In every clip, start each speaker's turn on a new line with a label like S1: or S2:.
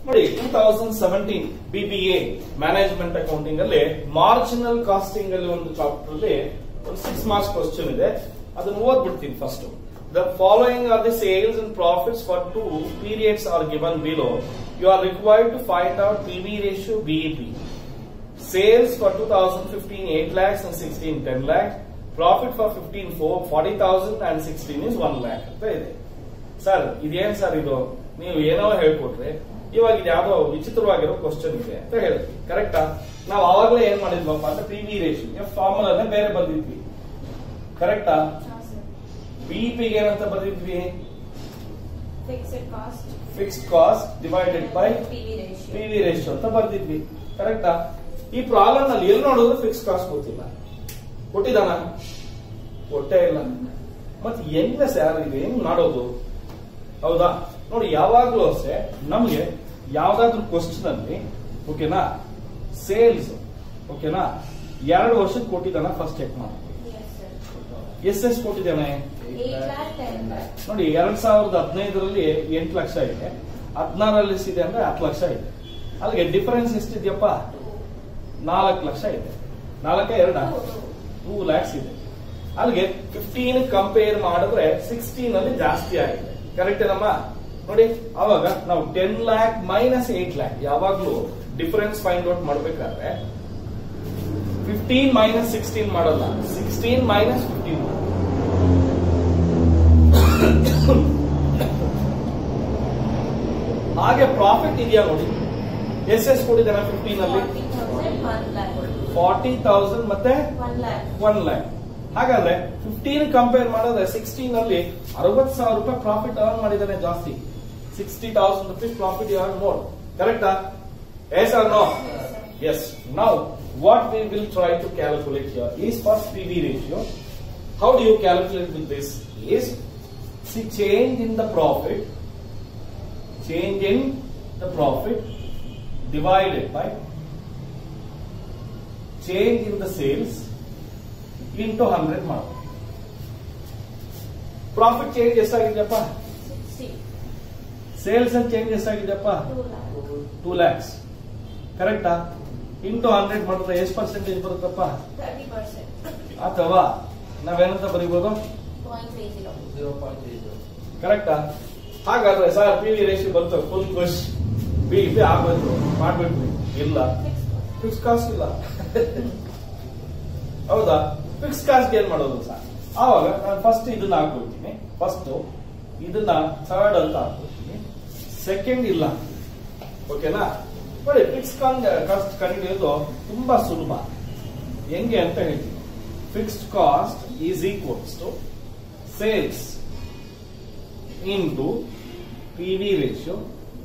S1: ನೋಡಿ two thousand seventeen BBA management accounting ಅಲ್ಲಿ marginal costing ಅಲ್ಲಿ ಒಂದು ಚಾಪ್ಟರ್ ಅಲ್ಲಿ ಒಂದು ಸಿಕ್ಸ್ ಮಾರ್ಕ್ಸ್ ಕ್ವಶನ್ ಇದೆ ಅದನ್ನ ಓದ್ಬಿಡ್ತೀನಿ first the following are the sales and profits for two periods are given below you are required to find out P V ratio BEP Sales for 2015 8 lakhs and 16 10 lakhs. Profit for 15 4 40,000 and 16 is 1 lakh ಅಂತ ಇದೆ sir ಇದೇನ್ sir ಇದು ನೀವು ಏನೋ ಹೇಳ್ಕೊಟ್ರೆ ಇವಾಗ ಇದು ಯಾವ್ದೋ ವಿಚಿತ್ರವಾಗಿರೋ question ಇದೆ ಅಂತ ಹೇಳಿದ್ವಿ ಕರೆಕ್ಟಾ ನಾವು ಅವಾಗಲೇ ಏನ್ ಮಾಡಿದ್ವಪ್ಪ ಅಂತ ಪಿ ವಿ ರೇಷಿಯೋ ಫಾರ್ಮುಲಾನೇ ಬೇರೆ ಬಂದಿದ್ವಿ ಕರೆಕ್ಟಾ ಬಿಇಪಿಗೆ ಏನಂತ ಬಂದಿದ್ವಿ
S2: fixed cost
S1: fixed cost divided by
S2: PV ratio
S1: P V ratio ಅಂತ ಬರ್ದಿದ್ವಿ ಕರೆಕ್ಟಾ ಈ ಪ್ರಾಬ್ಲಮ್ ನಲ್ಲಿ ಎಲ್ಲಿ ನೋಡಿದ್ರು ಫಿಕ್ಸ್ ಕಾಸ್ಟ್ ಗೊತ್ತಿಲ್ಲ ಕೊಟ್ಟಿದಾನ ಕೊಟ್ಟೇ ಇಲ್ಲ ಮತ್ತೆ ಹೆಂಗ ಸರ್ ಇದು ಹೆಂಗ್ ಮಾಡೋದು ಹೌದಾ ನೋಡಿ ಯಾವಾಗ್ಲೂ ಅಷ್ಟೇ ನಮ್ಗೆ ಯಾವ್ದಾದ್ರು ಕ್ವಶನ್ ಅಲ್ಲಿ ಓಕೆನಾ ಸೇಲ್ಸ್ ಓಕೆನಾ ಎರಡು ವರ್ಷಕ್ಕೆ ಕೊಟ್ಟಿದ್ದಾನ ಫಸ್ಟ್ ಚೆಕ್ ಮಾಡಿ
S2: ಎಸ್ ಸರ್
S1: ಎಸ್ ಎಸ್ ಕೊಟ್ಟಿದ್ದಾನೆ
S2: ಏಟ್ ಲ್ಯಾಕ್ ಟೆನ್ ಲ್ಯಾಕ್
S1: ನೋಡಿ ಎರಡ್ ಸಾವಿರದ ಹದಿನೈದರಲ್ಲಿ ಎಂಟು ಲಕ್ಷ ಇದೆ ಹದಿನಾರಲ್ಲಿ ಎಷ್ಟಿದೆ ಅಂದ್ರೆ ಹತ್ತು ಲಕ್ಷ ಇದೆ ಅಲ್ಲಿಗೆ ಡಿಫರೆನ್ಸ್ ಎಷ್ಟಿದೆಯಪ್ಪ ನಾಲ್ಕು ಲಕ್ಷ ಇದೆ ನಾಲ್ಕ ಎರಡ ಟೂ ಲ್ಯಾಕ್ಸ್ ಇದೆ ಅಲ್ಲಿಗೆ ಫಿಫ್ಟೀನ್ ಕಂಪೇರ್ ಮಾಡಿದ್ರೆ ಸಿಕ್ಸ್ಟೀನ್ ಅಲ್ಲಿ ಜಾಸ್ತಿ ಆಗಿದೆ ಕರೆಕ್ಟ್ ಏನಮ್ಮ ನೋಡಿ ಅವಾಗ ನಾವು ten lakh minus eight lakh ಯಾವಾಗ್ಲೂ ಡಿಫರೆನ್ಸ್ ಫೈಂಡ್ ಔಟ್ ಮಾಡ್ಬೇಕಾದ್ರೆ ಫಿಫ್ಟೀನ್ ಮೈನಸ್ ಸಿಕ್ಸ್ಟೀನ್ ಮಾಡಲ್ಲ ಸಿಕ್ಸ್ಟೀನ್ ಮೈನಸ್ ಫಿಫ್ಟೀನ್ ಹಾಗೆ ಪ್ರಾಫಿಟ್ ಇದೆಯಾ ನೋಡಿ ಎಸ್ ಎಸ್ ಕೊಟ್ಟಿದ್ದಾನೆ ಫಿಫ್ಟೀನ್ ಅಲ್ಲಿ
S2: forty thousand one lakh
S1: forty thousand ಮತ್ತೆ
S2: ಒನ್ ಲ್ಯಾಕ್
S1: ಒನ್ ಲ್ಯಾಕ್ ಹಾಗಾದ್ರೆ ಫಿಫ್ಟೀನ್ ಕಂಪೇರ್ ಮಾಡಿದ್ರೆ ಸಿಕ್ಸ್ಟೀನ್ ಅಲ್ಲಿ ಅರವತ್ ಸಾವಿರ ರೂಪಾಯಿ ಪ್ರಾಫಿಟ್ ಅರ್ನ್ ಮಾಡಿದ್ದಾನೆ ಜಾಸ್ತಿ sixty thousand rupees profit earn more ಕರೆಕ್ಟಾ yes or no Yes. Now, what we will try to calculate here is first PV ratio. How do you calculate with this? Is see change in the profit, change in the profit divided by change in the sales into 100 mark. Profit change ಎಷ್ಟಾಗಿದೆಯಪ್ಪ
S2: sixty
S1: sales and change ಎಷ್ಟಾಗಿದೆಯಪ್ಪ
S2: two lakh
S1: two lakhs ಕರೆಕ್ಟಾ into hundred ಮಾಡಿದ್ರೆ ಎಷ್ಟು percentage ಬರುತ್ತಪ್ಪ
S2: thirty percent
S1: ಅಥವಾ ನಾವೇನಂತ ಬರೀಬಹುದು
S2: point three zero
S3: zero point three zero
S1: ಕರೆಕ್ಟಾ ಹಾಗಾದ್ರೆ ಸರ್ ಪಿ ವಿ ರೇಷಿಯೋ ಬಂತು ಫುಲ್ ಖುಷ್ ಬಿ ಬಿ ಆಗ್ಬೇಕು ಮಾಡ್ಬಿಟ್ವಿ ಇಲ್ಲ
S2: ಫಿಕ್ಸ್
S1: ಫಿಕ್ಸ್ ಕಾಸ್ಟ್ ಇಲ್ಲ ಹೌದಾ ಫಿಕ್ಸ್ ಕಾಸ್ಟ್ ಏನ್ ಮಾಡೋದು ಸರ್ ಆವಾಗ ನಾನು ಫಸ್ಟ್ ಇದನ್ನ ಹಾಕೊಳ್ತೀನಿ ಫಸ್ಟ್ ಇದನ್ನ ಥರ್ಡ್ ಅಂತ ಹಾಕೊಳ್ತೀನಿ ಸೆಕೆಂಡ್ ಇಲ್ಲ ಓಕೆನಾ ನೋಡಿ ಫಿಕ್ಸ್ ಕಾಸ್ಟ್ ಕಂಡುಹಿಡಿಯೋದು ತುಂಬಾ ಸುಲಭ ಹೆಂಗೆ ಅಂತ ಹೇಳ್ತೀನಿ fixed cost is equals to sales into P V ratio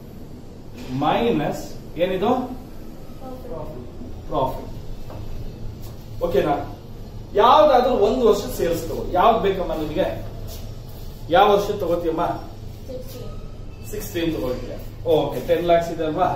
S1: minus ಏನಿದು ಪ್ರಾಫಿಟ್ ಓಕೆನಾ ಯಾವ್ದಾದ್ರೂ ಒಂದು ವರ್ಷ ಸೇಲ್ಸ್ ತಗೋ ಯಾವ್ದು ಬೇಕಮ್ಮ ನಿಮಗೆ ಯಾವ ವರ್ಷ ತಗೋತೀಯಮ್ಮ
S2: ಸಿಕ್ಸ್ಟೀನ್
S1: ಸಿಕ್ಸ್ಟೀನ್ ತಗೊಳ್ತೀಯ ಓಕೆ ಟೆನ್ ಲ್ಯಾಕ್ಸ್ ಇದೆ ಅಲ್ವಾ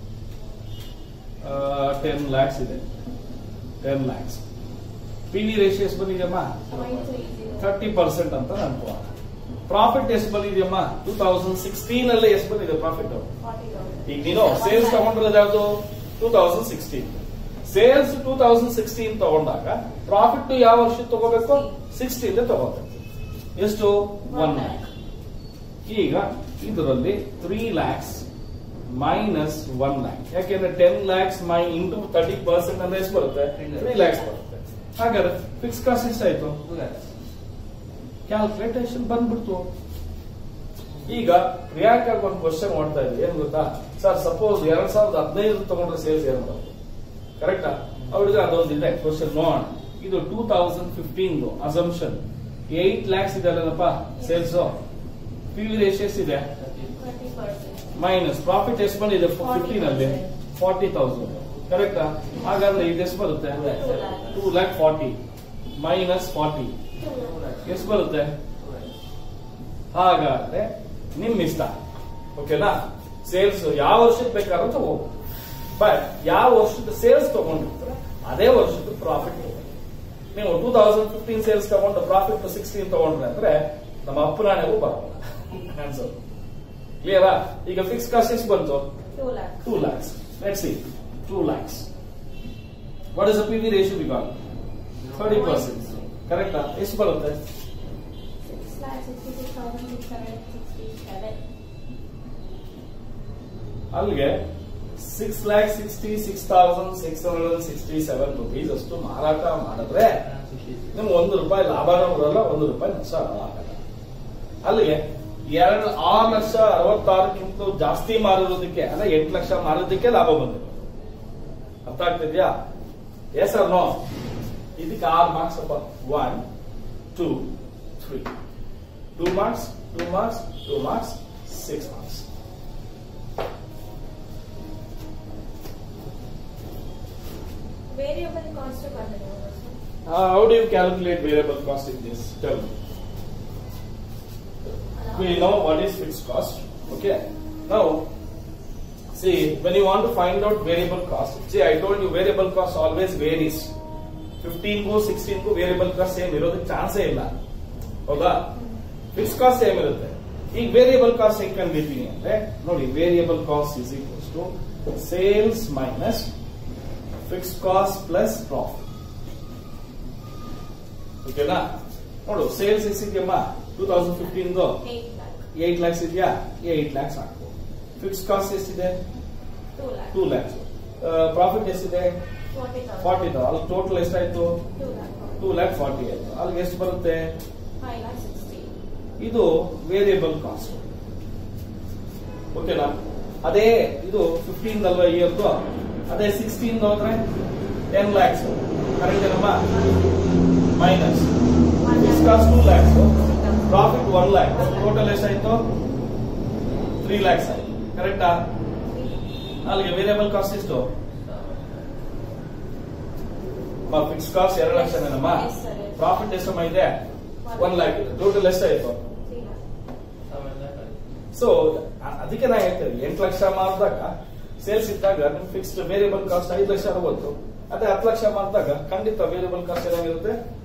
S1: ಟೆನ್ ಲ್ಯಾಕ್ಸ್ ಇದೆ ten lakhs P V ratio ಎಷ್ಟು ಬಂದಿದೆಯಮ್ಮ
S2: point three zero
S1: thirty percent ಅಂತ ಅನ್ಕೋ ಪ್ರಾಫಿಟ್ ಎಷ್ಟು ಬಂದಿದೆಯಮ್ಮ ಟೂ ತೌಸಂಡ್ ಸಿಕ್ಸ್ಟೀನ್ ಅಲ್ಲೇ ಎಷ್ಟು ಬಂದಿದೆ ಪ್ರಾಫಿಟ್
S2: ಫಾರ್ಟಿ ತೌಸಂಡ್
S1: ಈಗ ನೀನು ಸೇಲ್ಸ್ ತಗೊಂಡಿರೋದು ಯಾವುದು two thousand sixteen sales two thousand sixteen ತಗೊಂಡಾಗ ಪ್ರಾಫಿಟ್ ಯಾವ ವರ್ಷ ತಗೋಬೇಕು ಸಿಕ್ಸ್ಟೀನ್ ತಗೋಬೇಕು ಎಷ್ಟು ಒನ್ ಲ್ಯಾಕ್ ಈಗ ಇದರಲ್ಲಿ three lakhs minus one lakh ಯಾಕೆಂದ್ರೆ ten lakhs my into thirty percent ಅಂದ್ರೆ ಎಷ್ಟು ಬರುತ್ತೆ ತ್ರೀ ಲ್ಯಾಕ್ಸ್ ಬರುತ್ತೆ ಹಾಗಾದ್ರೆ ಫಿಕ್ಸ್ ಕಾಸ್ಟ್ ಎಷ್ಟಾಯ್ತು
S3: ಟೂ ಲ್ಯಾಕ್ಸ್
S1: ಕ್ಯಾಲ್ಕುಲೇಟೇಷನ್ ಬಂದ್ಬಿಡ್ತು ಈಗ ಪ್ರಿಯಾಂಕಾಗ ಒಂದು ಕ್ವಶನ್ ಮಾಡ್ತಾ ಇದ್ವಿ ಏನ್ ಗೊತ್ತಾ ಸರ್ ಸಪೋಸ್ ಎರಡ್ ಸಾವಿರದ ಹದಿನೈದು ತಗೊಂಡ್ರೆ ಸೇಲ್ಸ್ ಏನ್ ಮಾಡೋದು ಕರೆಕ್ಟಾ ಅವ್ರಿಗೆ ಅದೊಂದು ಇದೆ ಕ್ವಶನ್ ನೋಡೋಣ ಇದು two thousand fifteen assumption eight lakhs ಇದೆ ಅಲ್ಲಪ್ಪ ಸೇಲ್ಸ್ ಪಿ ವಿ ರೇಷಿಯೋ ಎಷ್ಟಿದೆ
S2: ಥರ್ಟಿ ಪರ್ಸೆಂಟ್
S1: ಮೈನಸ್ ಪ್ರಾಫಿಟ್ ಎಷ್ಟು ಬಂದಿದೆ ಫಿಫ್ಟೀನ್ ಅಲ್ಲಿ ಫಾರ್ಟಿ ತೌಸಂಡ್ ಕರೆಕ್ಟಾ ಹಾಗಾದ್ರೆ ಇದು ಎಷ್ಟು ಬರುತ್ತೆ two lakh forty minus forty ಎಷ್ಟು ಬರುತ್ತೆ ಹಾಗಾದ್ರೆ ನಿಮ್ ಇಷ್ಟ ಓಕೆನಾ ಸೇಲ್ಸ್ ಯಾವ ವರ್ಷಕ್ಕೆ ಬೇಕಾದ್ರೂ ತಗೋ ಬಟ್ ಯಾವ ವರ್ಷದ ಸೇಲ್ಸ್ ತಗೊಂಡಿರ್ತಾರೆ ಅದೇ ವರ್ಷದ ಪ್ರಾಫಿಟ್ ನೀವು ಟೂ ತೌಸಂಡ್ ಫಿಫ್ಟೀನ್ ಸೇಲ್ಸ್ ತಗೊಂಡು ಪ್ರಾಫಿಟ್ ಸಿಕ್ಸ್ಟೀನ್ ತಗೊಂಡ್ರೆ ಅಂದ್ರೆ ನಮ್ಮ ಅಪ್ಪನಾಣೆಗೂ ಬರೋಲ್ಲ ಆನ್ಸರ್ ಕ್ಲಿಯರಾ ಈಗ ಫಿಕ್ಸ್ ಕಾಸ್ಟ್ ಎಷ್ಟು ಬಂತು
S2: Two lakh.
S1: 2 lakhs. Let's see. 2 lakhs. What is the PV ratio we got? 30%. Correct? ಎಷ್ಟು ಬರುತ್ತೆ
S2: Six lakh sixty-six thousand six hundred sixty-seven.
S1: ಅಲ್ಲಿಗೆ six lakh sixty six thousand six hundred sixty seven rupees ಅಷ್ಟು ಮಾರಾಟ ಮಾಡಿದ್ರೆ ನಿಮ್ಗೆ ಒಂದು ರೂಪಾಯಿ ಲಾಭನೂ ಬರಲ್ಲ ಒಂದು ರೂಪಾಯಿ ನಷ್ಟ ಆಗಲ್ಲ ಅಲ್ಲಿಗೆ ಎರಡು ಆರು ಲಕ್ಷ ಅರವತ್ತಾರಕ್ಕಿಂತ ಜಾಸ್ತಿ ಮಾರಿರೋದಕ್ಕೆ ಅಂದ್ರೆ ಎಂಟು ಲಕ್ಷ ಮಾರಿರೋದಕ್ಕೆ ಲಾಭ ಬಂದಿದೆ ಅರ್ಥ ಆಗ್ತಿದ್ಯಾ ಎಸ್ ಆರ್ ನೋ ಇದಕ್ಕೆ ಆರು ಮಾರ್ಕ್ಸ್ ಅಪ್ಪ one two three two marks two marks two marks six marks
S2: Variable cost continue.
S1: Uh, how do you calculate variable cost in this? Tell me. We know what is fixed cost. Okay. Now, see, when you want to find out variable cost, see, I told you variable cost always varies. 15 go 16 go variable cost same ಇರೋದಕ್ಕೆ ಚಾನ್ಸೇ ಇಲ್ಲ ಹೌದಾ fix cost same ಇರುತ್ತೆ ಈಗ variable cost ಹೆಂಗ್ ಕಂಡಿದ್ದೀನಿ ಅಂದ್ರೆ ನೋಡಿ variable cost is equals to sales minus fix cost plus profit ಓಕೆನಾ ನೋಡು ಸೇಲ್ಸ್ ಎಷ್ಟಿದೆಯಮ್ಮ two thousand fifteen
S2: Eight lakh.
S1: Eight lakhs ಇದೆಯಾ ಏಟ್ ಲ್ಯಾಕ್ಸ್ ಹಾಕ್ಬೋದು ಫಿಕ್ಸ್ ಕಾಸ್ಟ್ ಎಷ್ಟಿದೆ
S2: Two lakh.
S1: Two lakhs profit ಎಷ್ಟಿದೆ
S2: Forty thousand.
S1: ಫಾರ್ಟಿ ಅಲ್ಲಿ ಟೋಟಲ್ ಎಷ್ಟಾಯ್ತು
S2: Two lakh.
S1: Two lakh forty ಆಯ್ತು ಅಲ್ಲಿಗೆ ಎಷ್ಟು ಬರುತ್ತೆ
S2: Five lakh sixty.
S1: ಇದು ವೇರಿಯಬಲ್ ಕಾಸ್ಟ್ ಓಕೆನಾ ಅದೇ ಇದು ಫಿಫ್ಟೀನ್ ಅಲ್ವಾ ಇಯರ್ದು ಅದೇ ಸಿಕ್ಸ್ಟೀನ್ ಹೋದ್ರೆ ಟೆನ್ ಲ್ಯಾಕ್ಸ್ ಕರೆಕ್ಟ್ ಏನಮ್ಮ minus
S2: One
S1: fix
S2: lakh.
S1: Cost two lakhs
S2: Six thousand.
S1: Profit one lakh total ಎಷ್ಟಾಯ್ತು ತ್ರೀ ಲ್ಯಾಕ್ಸ್ ಆಯ್ತು ಕರೆಕ್ಟಾ ಅಲ್ಲಿಗೆ ವೇರಿಯಬಲ್ ಕಾಸ್ಟ್ ಎಷ್ಟು ಫಿಕ್ಸ್ ಕಾಸ್ಟ್ ಎರಡು ಲಕ್ಷನೇನಮ್ಮ
S2: Yes, sir.
S1: ಪ್ರಾಫಿಟ್ ಎಷ್ಟಮ್ಮ ಇದೆ ಒನ್ ಲ್ಯಾಕ್ ಇದೆ ಟೋಟಲ್ ಎಷ್ಟಾಯ್ತು
S2: Three lakh.
S1: ಸೊ ಅದಕ್ಕೆ ನಾ ಹೇಳ್ತೇನೆ ಎಂಟು ಲಕ್ಷ ಮಾರಿದಾಗ ಸೇಲ್ಸ್ ಇದ್ದಾಗ ನಿಮ್ ಫಿಕ್ಸ್ಡ್ ವೇರಿಯಬಲ್ ಕಾಸ್ಟ್ ಐದು ಲಕ್ಷ ಅರವತ್ತು ಅದೇ ಹತ್ತು ಲಕ್ಷ ಮಾರಿದಾಗ ಖಂಡಿತ ವೇರಿಯಬಲ್ ಕಾಸ್ಟ್ ಏನಾಗಿರುತ್ತೆ